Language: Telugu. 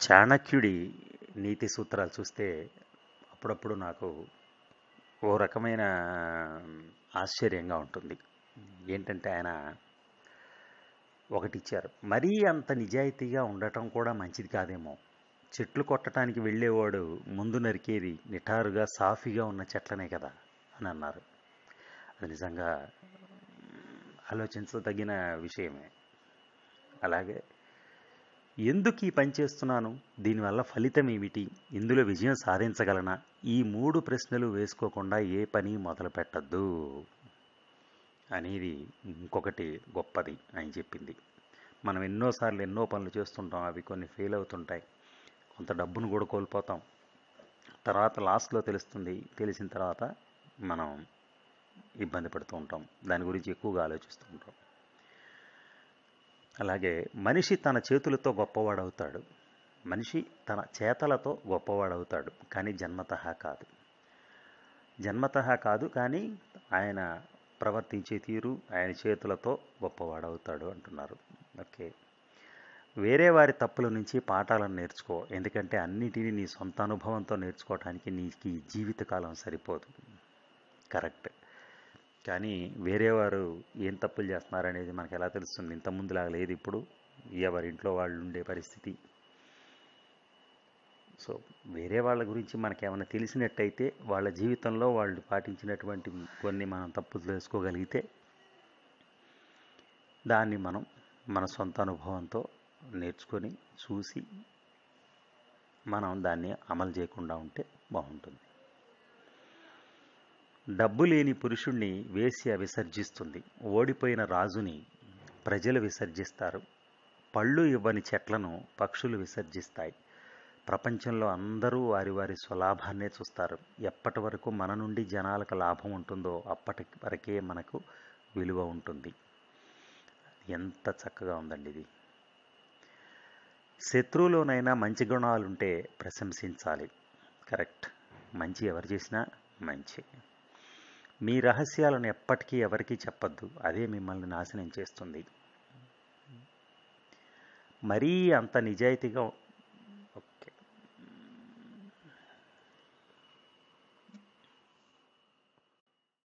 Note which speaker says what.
Speaker 1: చాణక్యుడి నీతి సూత్రాలు చూస్తే అప్పుడప్పుడు నాకు ఓ రకమైన ఆశ్చర్యంగా ఉంటుంది ఏంటంటే ఆయన ఒకటి ఇచ్చారు మరీ అంత నిజాయితీగా ఉండటం కూడా మంచిది కాదేమో చెట్లు కొట్టడానికి వెళ్ళేవాడు ముందు నరికేది నిటారుగా సాఫీగా ఉన్న చెట్లనే కదా అని అన్నారు అది నిజంగా ఆలోచించదగిన విషయమే అలాగే ఎందుకు ఈ పని చేస్తున్నాను దీనివల్ల ఫలితం ఏమిటి ఇందులో విజయం సాధించగలనా ఈ మూడు ప్రశ్నలు వేసుకోకుండా ఏ పని మొదలు పెట్టద్దు అనేది ఇంకొకటి గొప్పది అని చెప్పింది మనం ఎన్నోసార్లు ఎన్నో పనులు చేస్తుంటాం అవి కొన్ని ఫెయిల్ అవుతుంటాయి కొంత డబ్బును కూడా కోల్పోతాం తర్వాత లాస్ట్లో తెలుస్తుంది తెలిసిన తర్వాత మనం ఇబ్బంది పడుతూ ఉంటాం దాని గురించి ఎక్కువగా ఆలోచిస్తూ ఉంటాం అలాగే మనిషి తన చేతులతో గొప్పవాడవుతాడు మనిషి తన చేతలతో గొప్పవాడవుతాడు కానీ జన్మత కాదు జన్మత కాదు కానీ ఆయన ప్రవర్తించే తీరు ఆయన చేతులతో గొప్పవాడవుతాడు అంటున్నారు ఓకే వేరే వారి తప్పుల నుంచి పాఠాలను నేర్చుకో ఎందుకంటే అన్నిటినీ నీ సొంత అనుభవంతో నేర్చుకోవడానికి నీకు ఈ జీవితకాలం సరిపోదు కరెక్ట్ కానీ వేరే వారు ఏం తప్పులు చేస్తున్నారనేది మనకు ఎలా తెలుస్తుంది ఇంతకుముందులాగా లేదు ఇప్పుడు ఎవరి ఇంట్లో వాళ్ళు ఉండే పరిస్థితి సో వేరే వాళ్ళ గురించి మనకేమైనా తెలిసినట్టయితే వాళ్ళ జీవితంలో వాళ్ళు పాటించినటువంటి కొన్ని మనం తప్పులు తెలుసుకోగలిగితే దాన్ని మనం మన సొంత అనుభవంతో నేర్చుకొని చూసి మనం దాన్ని అమలు చేయకుండా ఉంటే బాగుంటుంది డబ్బు లేని పురుషుణ్ణి వేశ్య విసర్జిస్తుంది ఓడిపోయిన రాజుని ప్రజలు విసర్జిస్తారు పళ్ళు ఇవ్వని చెట్లను పక్షులు విసర్జిస్తాయి ప్రపంచంలో అందరూ వారి వారి స్వలాభాన్నే చూస్తారు ఎప్పటి వరకు మన నుండి జనాలకు లాభం ఉంటుందో అప్పటి వరకే మనకు విలువ ఉంటుంది ఎంత చక్కగా ఉందండి ఇది శత్రువులోనైనా మంచి గుణాలుంటే ప్రశంసించాలి కరెక్ట్ మంచి ఎవరు చేసినా మంచి మీ రహస్యాలను ఎప్పటికీ ఎవరికీ చెప్పద్దు అదే మిమ్మల్ని నాశనం చేస్తుంది మరీ అంత నిజాయితీగా